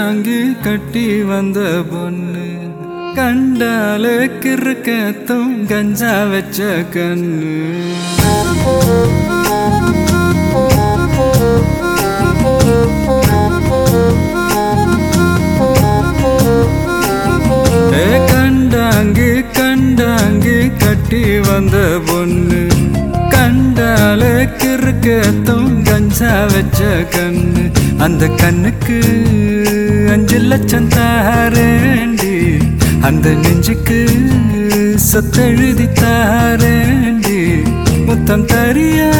கண்டாங்கி கட்டி வந்த பொண்ணு கண்டால கிறுக்கத்தும் கஞ்சா வச்ச கண்ணு ஏ கண்டாங்கி கண்டாங்கி கட்டி வந்த பொண்ணு கண்டால கிறுக்கத்தும் கஞ்சா வச்ச கண்ணு அந்த கண்ணுக்கு அஞ்சு லட்சம் தாரேண்டி அந்த நெஞ்சுக்கு சொத்தெழுதி தாரேண்டி முத்தம் தரியா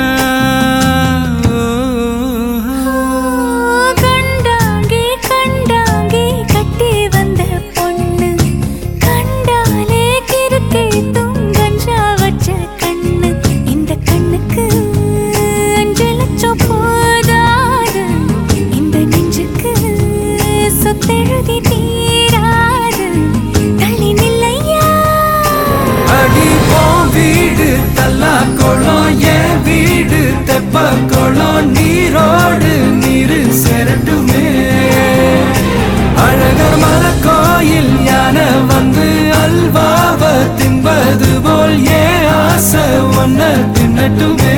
கண்டாங்கி கண்டாங்கி கட்டி வந்த பொண்ணு கண்டாலே கிறுக்கை துங்கஞ்சா வச்ச கண்ணு இந்த கண்ணுக்கு அஞ்சு லட்சம் போதாது இந்த நெஞ்சுக்கு சொத்தெழுதி தீராது தள்ளி நில்லையா அடி போ வீடு தல்லா குளம் என் வீடு தெப்ப குளம் நீரோடு நீரு செரட்டுமே அழகர் மல கோயில் யானை வந்து அல்வாவ தின்பது போல் ஏ ஆசை ஒன்ன தின்னட்டுமே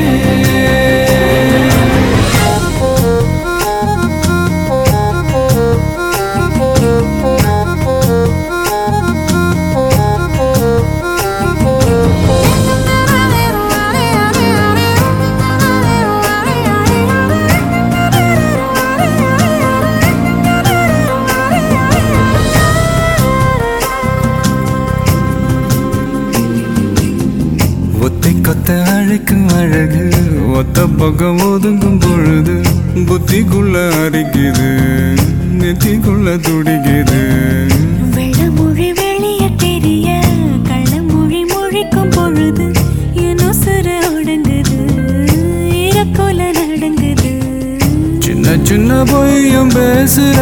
ஒத்தை கொத்த அழைக்கும் அழகு ஒத்த பக்கம் ஒதுங்கும் பொழுது புத்திக்குள்ள அரிக்குது நெத்திக்குள்ள துடிக்குது வெள்ளமொழி வெளிய தெரிய கள்ளமொழி மொழிக்கும் பொழுது என் உசுறு ஒடுங்குது இறக்கோல நடங்குது சின்ன சின்ன பொய்யும் பேசுற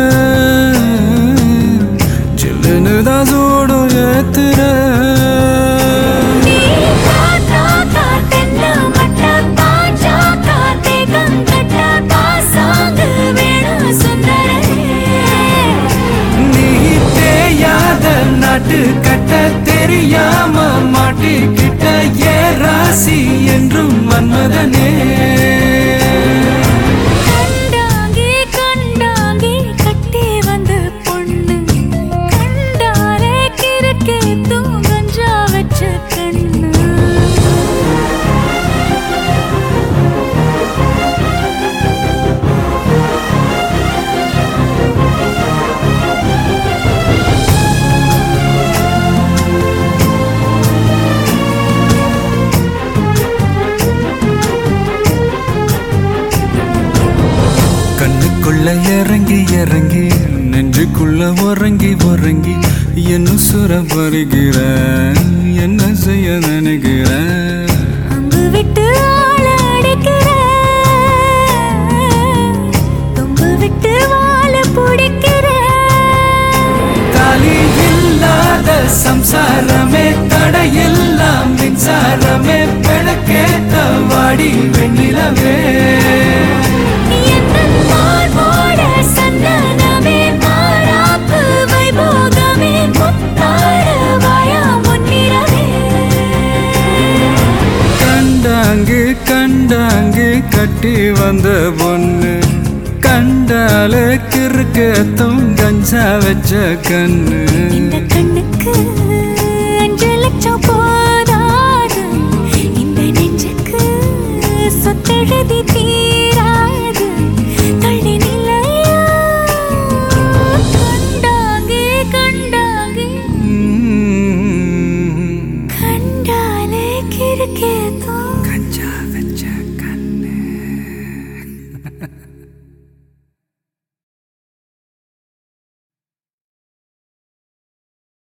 சில்லுன்னு தான் சூடும் ஏத்துற நீ காத்தா காத்தென்ன மட்டா பாஞ்சா காத்தே கங்கட்டா பாசாங்கு வேணும் சுந்தரே நீ தேயாத நாட்டு கட்ட தெரியாம மாட்டிக்கிட்ட ஏ ராசி என்றும் மன்மதனே கண்டாங்கி கண்டாங்கி கட்டி வந்த பொண்ணு கண்டாலே கிறுக்கே தூங்கஞ்சா வச்ச கண்ணு கண்ணுக்குள்ள இறங்கி இறங்கி நெஞ்சுக்குள்ள உறங்கி உறங்கி என்ன சுர பருகிற என்ன செய்ய நினைக்கிற அம்பு விட்டு ஆள அடிக்கிற தும்பு விட்டு வாழ பிடிக்கிற தாலி இல்லாத சம்சாரமே தடையெல்லாம் மின்சாரமே பிழக்கேத்த வாடி வெண்ணிலவே என்னன் மார்போட சந்தனமே மாறாப்பு வைபோகமே முத்தாட வாயா முன்னிறவே கண்டாங்கு கண்டாங்கு கட்டி வந்த பொண்ணு கண்டால கிறுக்கத்தும் கஞ்சா வச்ச கண்ணு இந்த கண்ணுக்கு அஞ்சு லட்சம் போதாது இந்த நெஞ்சுக்கு சொத்தெழுதி தீராது தள்ளி நிலையா கண்டாங்கே கண்டாங்கே ம். கண்டாலே கிறுக்கேதோ